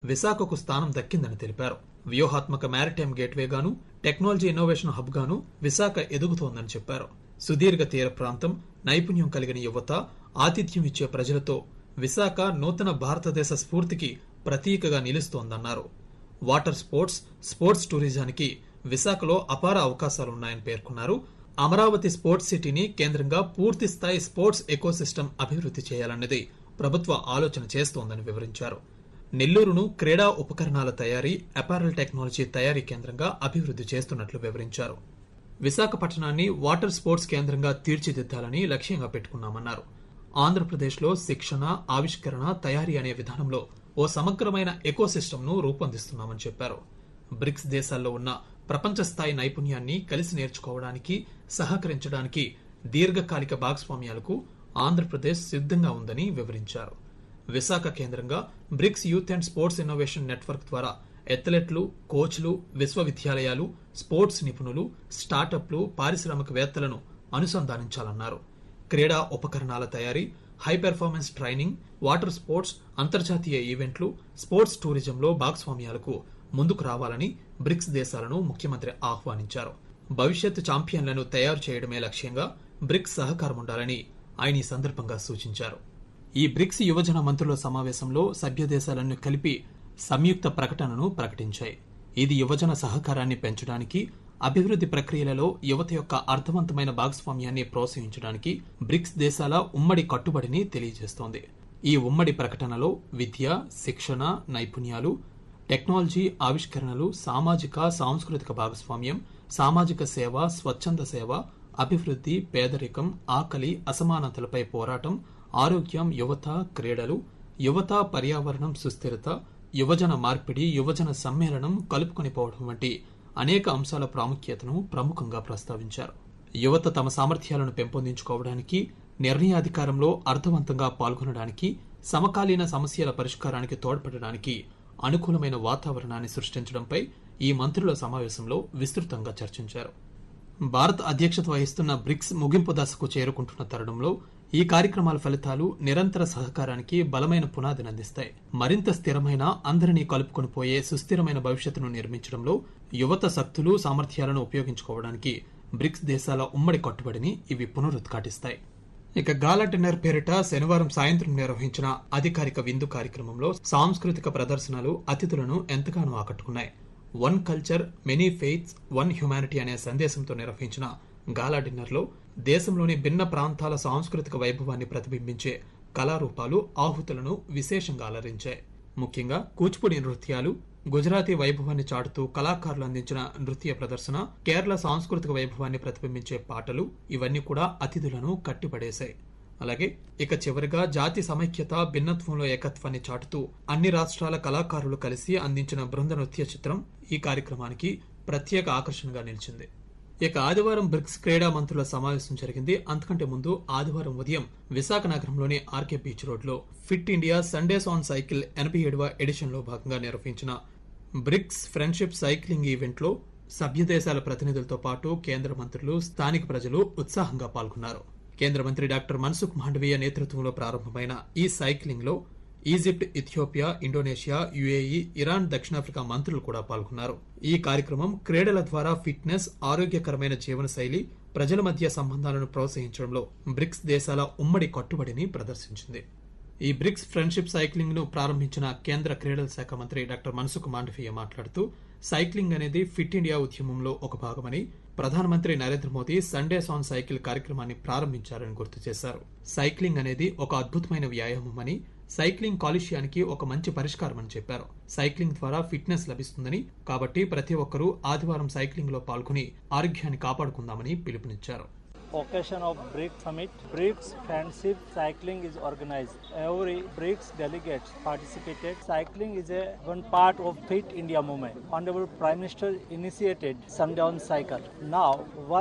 విశాఖకు స్థానం దక్కిందని తెలిపారు వ్యూహాత్మక మ్యారిటైమ్ గేట్వేగాను టెక్నాలజీ ఇన్నోవేషన్ హబ్ గాను విశాఖ ఎదుగుతోందని చెప్పారు సుదీర్ఘ తీర ప్రాంతం నైపుణ్యం కలిగిన యువత ఆతిథ్యం ఇచ్చే ప్రజలతో విశాఖ నూతన భారతదేశ స్ఫూర్తికి ప్రతీకగా నిలుస్తోందన్నారు వాటర్ స్పోర్ట్స్ స్పోర్ట్స్ టూరిజానికి విశాఖలో అపార అవకాశాలున్నాయని పేర్కొన్నారు అమరావతి స్పోర్ట్స్ సిటీని కేంద్రంగా పూర్తి స్థాయి స్పోర్ట్స్ ఎకోసిస్టమ్ అభివృద్ధి చేయాలన్నది ప్రభుత్వ ఆలోచన చేస్తోందని వివరించారు నెల్లూరును క్రీడా ఉపకరణాల తయారీ అపారల్ టెక్నాలజీ తయారీ కేంద్రంగా అభివృద్ధి చేస్తున్నట్లు వివరించారు విశాఖపట్నాన్ని వాటర్ స్పోర్ట్స్ కేంద్రంగా తీర్చిదిద్దాలని లక్ష్యంగా పెట్టుకున్నామన్నారు ఆంధ్రప్రదేశ్లో శిక్షణ ఆవిష్కరణ తయారీ అనే విధానంలో ఓ సమగ్రమైన ఎకోసిస్టమ్ ను రూపొందిస్తున్నామని చెప్పారు బ్రిక్స్ దేశాల్లో ఉన్న ప్రపంచ స్థాయి నైపుణ్యాన్ని కలిసి నేర్చుకోవడానికి సహకరించడానికి దీర్ఘకాలిక భాగస్వామ్యాలకు ఆంధ్రప్రదేశ్ సిద్ధంగా ఉందని వివరించారు విశాఖ కేంద్రంగా BRICS youth and sports innovation network ద్వారా ఎథ్లెట్లు కోచ్లు విశ్వవిద్యాలయాలు స్పోర్ట్స్ నిపుణులు స్టార్టప్లు పారిశ్రామికవేత్తలను అనుసంధానించాలన్నారు క్రీడా ఉపకరణాల తయారీ high performance training water sports అంతర్జాతీయ ఈవెంట్లు స్పోర్ట్స్ టూరిజంలో భాగస్వామ్యాలకు ముందుకు రావాలని బ్రిక్స్ దేశాలను ముఖ్యమంత్రి ఆహ్వానించారు భవిష్యత్ ఛాంపియన్లను తయారు చేయడమే లక్ష్యంగా బ్రిక్స్ సహకారం ఉండాలని ఆయన ఈ సందర్భంగా సూచించారు ఈ బ్రిక్స్ యువజన మంత్రుల సమావేశంలో సభ్య దేశాలను కలిపి సంయుక్త ప్రకటనను ప్రకటించాయి ఇది యువజన సహకారాన్ని పెంచడానికి అభివృద్ధి ప్రక్రియలలో యువత యొక్క అర్థవంతమైన భాగస్వామ్యాన్ని ప్రోత్సహించడానికి బ్రిక్స్ దేశాల ఉమ్మడి కట్టుబడిని తెలియజేస్తోంది ఈ ఉమ్మడి ప్రకటనలో విద్య శిక్షణ నైపుణ్యాలు టెక్నాలజీ ఆవిష్కరణలు సామాజిక సాంస్కృతిక భాగస్వామ్యం సామాజిక సేవ స్వచ్ఛంద సేవ అభివృద్ధి పేదరికం ఆకలి అసమానతలపై పోరాటం ఆరోగ్యం యువత క్రీడలు యువత పర్యావరణం సుస్థిరత యువజన మార్పిడి యువజన సమ్మేళనం కలుపుకొని పోవడం వంటి అనేక అంశాల ప్రాముఖ్యతను ప్రముఖంగా ప్రస్తావించారు యువత తమ సామర్థ్యాలను పెంపొందించుకోవడానికి నిర్ణయాధికారంలో అర్థవంతంగా పాల్గొనడానికి సమకాలీన సమస్యల పరిష్కారానికి తోడ్పడడానికి అనుకూలమైన వాతావరణాన్ని సృష్టించడంపై ఈ మంత్రుల సమావేశంలో విస్తృతంగా చర్చించారు భారత్ అధ్యక్షత వహిస్తున్న బ్రిక్స్ ముగింపు దశకు చేరుకుంటున్న తరుణంలో ఈ కార్యక్రమాల ఫలితాలు నిరంతర సహకారానికి బలమైన పునాదిని అందిస్తాయి మరింత స్థిరమైన అందరినీ కలుపుకొని పోయే సుస్థిరమైన భవిష్యత్తును నిర్మించడంలో యువత శక్తులు సామర్థ్యాలను ఉపయోగించుకోవడానికి బ్రిక్స్ దేశాల ఉమ్మడి కట్టుబడిని ఇవి పునరుద్ఘాటిస్తాయి ఇక గాలా డిన్నర్ పేరిట శనివారం సాయంత్రం నిర్వహించిన అధికారిక విందు కార్యక్రమంలో సాంస్కృతిక ప్రదర్శనలు అతిథులను ఎంతగానో ఆకట్టుకున్నాయి one culture many faiths one humanity అనే సందేశంతో నిర్వహించిన గాలా డిన్నర్లో దేశంలోని భిన్న ప్రాంతాల సాంస్కృతిక వైభవాన్ని ప్రతిబింబించే కళారూపాలు ఆహుతులను విశేషంగా అలరించాయి ముఖ్యంగా కూచిపూడి నృత్యాలు గుజరాతీ వైభవాన్ని చాటుతూ కళాకారులు అందించిన నృత్య ప్రదర్శన కేరళ సాంస్కృతిక వైభవాన్ని ప్రతిబింబించే పాటలు ఇవన్నీ కూడా అతిథులను కట్టిపడేశాయి అలాగే ఇక చివరిగా జాతి సమైక్యత భిన్నత్వంలో ఏకత్వాన్ని చాటుతూ అన్ని రాష్ట్రాల కళాకారులు కలిసి అందించిన బృంద నృత్య చిత్రం ఈ కార్యక్రమానికి ప్రత్యేక ఆకర్షణగా నిలిచింది ఇక ఆదివారం బ్రిక్స్ క్రీడా మంత్రుల సమావేశం జరిగింది అంతకంటే ముందు ఆదివారం ఉదయం విశాఖ నగరంలోని ఆర్కే బీచ్ రోడ్ లో fit India Sundays on cycle ఎనభై ఏడవ ఎడిషన్ లో భాగంగా నిర్వహించిన బ్రిక్స్ ఫ్రెండ్షిప్ సైక్లింగ్ ఈవెంట్ లో సభ్య దేశాల ప్రతినిధులతో పాటు కేంద్ర మంత్రులు స్థానిక ప్రజలు ఉత్సాహంగా పాల్గొన్నారు కేంద్ర మంత్రి డాక్టర్ మన్సుఖ్ మాండవీయ నేతృత్వంలో ప్రారంభమైన ఈ సైక్లింగ్ లో Egypt Ethiopia Indonesia UAE Iran దక్షిణాఫ్రికా మంత్రులు కూడా పాల్గొన్నారు ఈ కార్యక్రమం క్రీడల ద్వారా ఫిట్నెస్ ఆరోగ్యకరమైన జీవనశైలి ప్రజల మధ్య సంబంధాలను ప్రోత్సహించడంలో బ్రిక్స్ దేశాల ఉమ్మడి కట్టుబడిని ప్రదర్శించింది ఈ బ్రిక్స్ ఫ్రెండ్షిప్ సైక్లింగ్ ను ప్రారంభించిన కేంద్ర క్రీడల శాఖ మంత్రి డాక్టర్ మన్సుఖ్ మాండవీయ మాట్లాడుతూ సైక్లింగ్ అనేది ఫిట్ ఇండియా ఉద్యమంలో ఒక భాగమని ప్రధానమంత్రి Narendra Modi Sundays on cycle కార్యక్రమాన్ని ప్రారంభించారని గుర్తు చేశారు సైక్లింగ్ అనేది ఒక అద్భుతమైన వ్యాయామం అని సైక్లింగ్ కాలుష్యానికి ఒక మంచి పరిష్కారం అని చెప్పారు సైక్లింగ్ ద్వారా ఫిట్నెస్ లభిస్తుందని కాబట్టి ప్రతి ఒక్కరూ ఆదివారం సైక్లింగ్ లో పాల్గొని ఆరోగ్యాన్ని కాపాడుకుందామని పిలుపునిచ్చారు occasion of BRICS summit, BRICS friendship cycling is organized. Every BRICS delegates participated. Cycling is a one part of Fit India movement. Honorable Prime Minister initiated Sundown Cycle. Now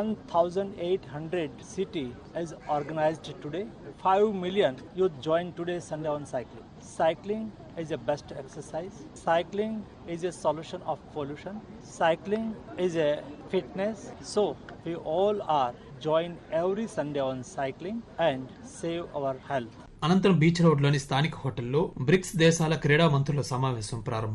1,800 city is organized today. 5 million youth join today Sundown Cycling. Cycling is a best exercise. Cycling is a solution of pollution. Cycling is a fitness. So we all are join every Sunday on cycling and save our health. అనంతరం beach రోడ్లోని స్థానిక హోటల్లో bricks దేశాల క్రీడా మంత్రుల సమావేశం ప్రారంభం